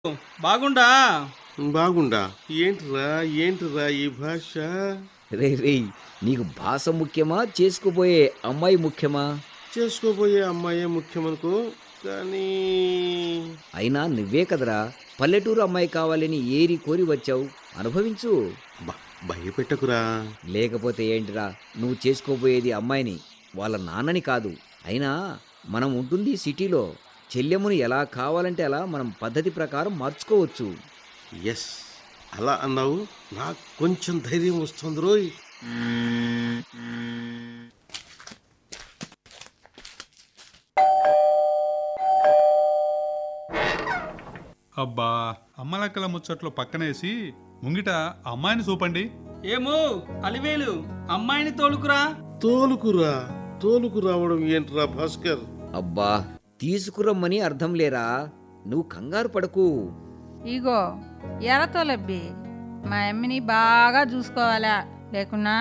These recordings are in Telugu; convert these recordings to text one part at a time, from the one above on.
బాగుండా బాగుండా ఏంట్రా ఏంట్రా ఈ భాష రే రే నీకు భాష ముఖ్యమా చేసుకుపోయే అమ్మాయి ముఖ్యమా చేసుకోబోయే అమ్మాయే ముఖ్యమనుకో కానీ అయినా నువ్వే కదరా పల్లెటూరు అమ్మాయి కావాలని ఏరి కోరి వచ్చావు అనుభవించు బ- భయపెట్టకురా లేకపోతే ఏంటిరా నువ్వు చేసుకోబోయేది అమ్మాయిని వాళ్ళ నాన్నని కాదు అయినా మనం ఉంటుంది సిటీలో చెల్లెముని ఎలా కావాలంటే అలా మనం పద్ధతి ప్రకారం మార్చుకోవచ్చు ఎస్ అలా అన్నావు నాకు కొంచెం ధైర్యం వస్తుంది రోయ్ అబ్బా అమ్మలక్కల ముచ్చట్లు పక్కనేసి ముంగిట అమ్మాయిని చూపండి ఏమో అలివేలు అమ్మాయిని తోలుకురా తోలుకురా తోలుకు రావడం ఏంట్రా భాస్కర్ అబ్బా తీసుకురమ్మని అర్థం లేరా నువ్వు కంగారు పడకు ఇగో ఎర్రతో లబ్బి మా అమ్మని బాగా చూసుకోవాలా లేకున్నా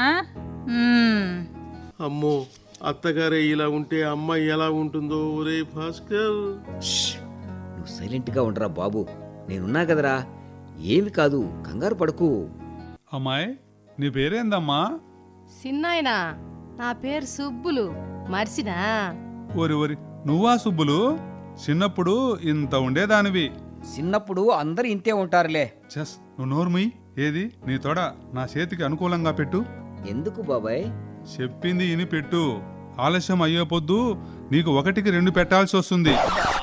మ్మ్. అమ్మో అత్తగారే ఇలా ఉంటే అమ్మాయి ఎలా ఉంటుందో ఒరే భాస్కర్ ష్! నువ్వు సైలెంట్గా ఉండరా బాబు నేనున్నా కదరా ఏమి కాదు కంగారు పడకు అమ్మాయి నీ పేరేందమ్మా సిన్నాయనా నా పేరు సుబ్బులు మర్చినా ఓరి ఓరి నువ్వా సుబ్బులు చిన్నప్పుడు ఇంత ఉండేదానివి చిన్నప్పుడు అందరు ఇంతే ఉంటారులే చెస్ నువ్వు నోర్మి ఏది నీ తోడ నా చేతికి అనుకూలంగా పెట్టు ఎందుకు బాబాయ్ చెప్పింది ఇని పెట్టు ఆలస్యం అయ్యే పొద్దు నీకు ఒకటికి రెండు పెట్టాల్సి వస్తుంది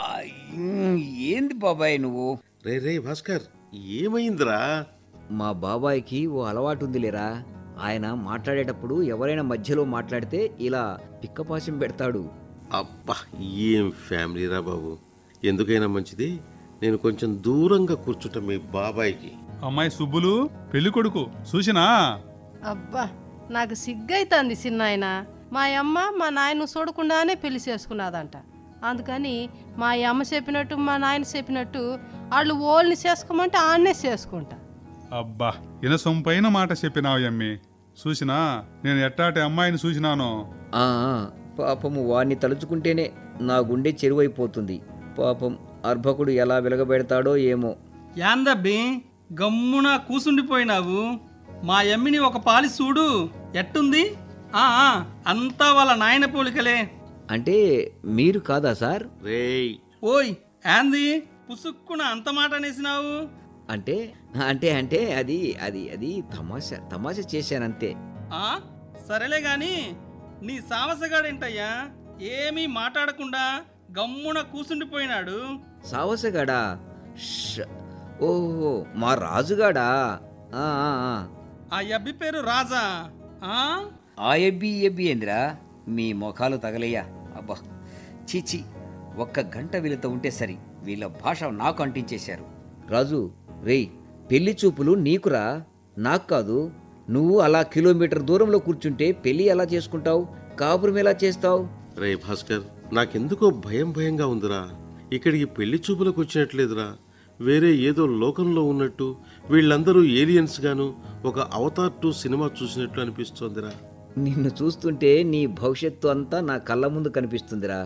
ఉమ్, ఏంది బాబాయ్ నువ్వు రే రే భాస్కర్ ఏమైందిరా మా బాబాయ్కి ఓ అలవాటు ఉందిలేరా ఆయన మాట్లాడేటప్పుడు ఎవరైనా మధ్యలో మాట్లాడితే ఇలా పిక్కపాశం పెడతాడు అబ్బా ఏం ఫ్యామిలీరా బాబు ఎందుకైనా మంచిది నేను కొంచెం దూరంగా కూర్చుంటా మీ బాబాయ్కి అమ్మాయి సుబ్బులు పెళ్లి కొడుకు చూసినా అబ్బా నాకు సిగ్గైతుంది సిన్నాయన మా అమ్మ మా నాయన చూడకుండానే పెళ్లి చేసుకున్నదంట అందుకని మా అమ్మ చెప్పినట్టు మా నాయన చెప్పినట్టు వాళ్ళు ఓల్ని చేసుకోమంటే ఆన్నే చేసుకుంటా అబ్బా ఇనసొంపైన మాట చెప్పినావు అమ్మి చూసినా నేను ఎట్టాటి అమ్మాయిని చూసినానో ఆ ఆ, పాపము వాణ్ణి తలుచుకుంటేనే నా గుండె చెరువైపోతుంది పాపం అర్భకుడు ఎలా వెలగబెడతాడో ఏమో యాందబ్బి గమ్మున కూసుండిపోయినావు మా ఎమ్మిని ఒక పాలి చూడు ఎట్టుంది ఆ ఆ, అంతా వాళ్ళ నాయన పోలికలే అంటే మీరు కాదా సార్ రేయ్ ఓయ్ యాంది పుసుక్కున అంత మాట అనేసినావు అంటే అంటే అంటే అది అది అది తమాషా తమాషా చేశానంతే ఆ సరేలే గాని నీ సావసగాడేంటయ్యా ఏమీ మాట్లాడకుండా గమ్మున కూసుండిపోయినాడు సావసగాడా ష్! ఓహో మా రాజుగాడా ఆ, ఆ, ఆ. ఆ అబ్బి పేరు రాజా ఆ ఆ ఎబ్బి ఎబ్బి ఏందిరా మీ ముఖాలు తగలయ్యా అబ్బా చీచి ఒక్క గంట వీళ్ళతో ఉంటే సరి వీళ్ళ భాష నాకు అంటించేశారు రాజు రేయ్ పెళ్లి చూపులు నీకురా నాకు కాదు నువ్వు అలా కిలోమీటర్ దూరంలో కూర్చుంటే పెళ్లి ఎలా చేసుకుంటావు కాపురం ఎలా చేస్తావు రే భాస్కర్ నాకెందుకో భయం భయంగా ఉందిరా ఇక్కడికి పెళ్లి చూపులకు వచ్చినట్లేదురా వేరే ఏదో లోకంలో ఉన్నట్టు వీళ్ళందరూ ఏలియన్స్ గాను ఒక అవతార్ టూ సినిమా చూసినట్లు అనిపిస్తోందిరా నిన్ను చూస్తుంటే నీ భవిష్యత్తు అంతా నా కళ్ళ ముందు కనిపిస్తుందిరా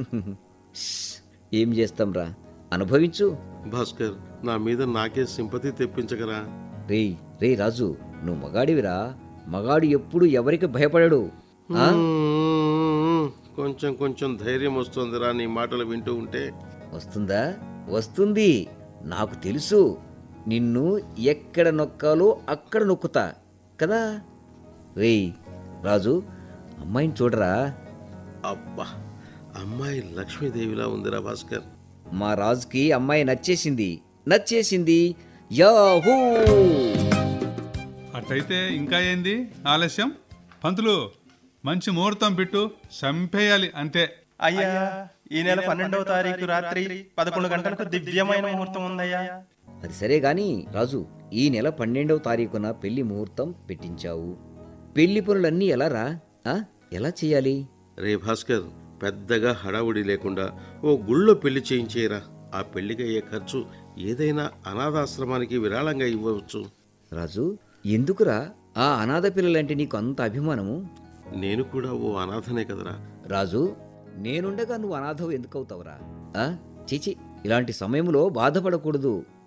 ష్! ఏం చేస్తాంరా అనుభవించు భాస్కర్ నా మీద నాకే సింపతి తెప్పించగరా రేయ్ రేయ్ రాజు నువ్వు మగాడివిరా మగాడు ఎప్పుడు ఎవరికి భయపడడు ఆ? మ్మ్. కొంచెం కొంచెం ధైర్యం వస్తోందిరా నీ మాటలు వింటూ ఉంటే వస్తుందా వస్తుంది నాకు తెలుసు నిన్ను ఎక్కడ నొక్కాలో అక్కడ నొక్కుతా కదా రేయ్ రాజు అమ్మాయిని చూడరా అబ్బా అమ్మాయి లక్ష్మీదేవిలా ఉందిరా భాస్కర్ మా రాజుకి అమ్మాయి నచ్చేసింది నచ్చేసింది యాహూ అట్టయితే ఇంకా ఏంది ఆలస్యం పంతులు మంచి ముహూర్తం పెట్టు చంపేయాలి అంతే అయ్యా ఈ నెల పన్నెండవ తారీఖు రాత్రి పదకొండు గంటలకు దివ్యమైన ముహూర్తం ఉందయ్యా అది సరే గాని రాజు ఈ నెల పన్నెండవ తారీఖున పెళ్లి ముహూర్తం పెట్టించావు పెళ్లి పనులన్నీ ఎలా రా ఆ? ఎలా చేయాలి రే భాస్కర్ పెద్దగా హడావుడి లేకుండా ఓ గుళ్ళో పెళ్లి చేయించేయరా ఆ పెళ్లికి అయ్యే ఖర్చు ఏదైనా అనాథాశ్రమానికి విరాళంగా ఇవ్వవచ్చు రాజు ఎందుకురా ఆ అనాథ పిల్లలంటే నీకు అంత అభిమానము నేను కూడా ఓ అనాథనే కదరా రాజు నేనుండగా నువ్వు అనాథవు ఎందుకు అవుతావురా ఆ? చీచి ఇలాంటి సమయంలో బాధపడకూడదు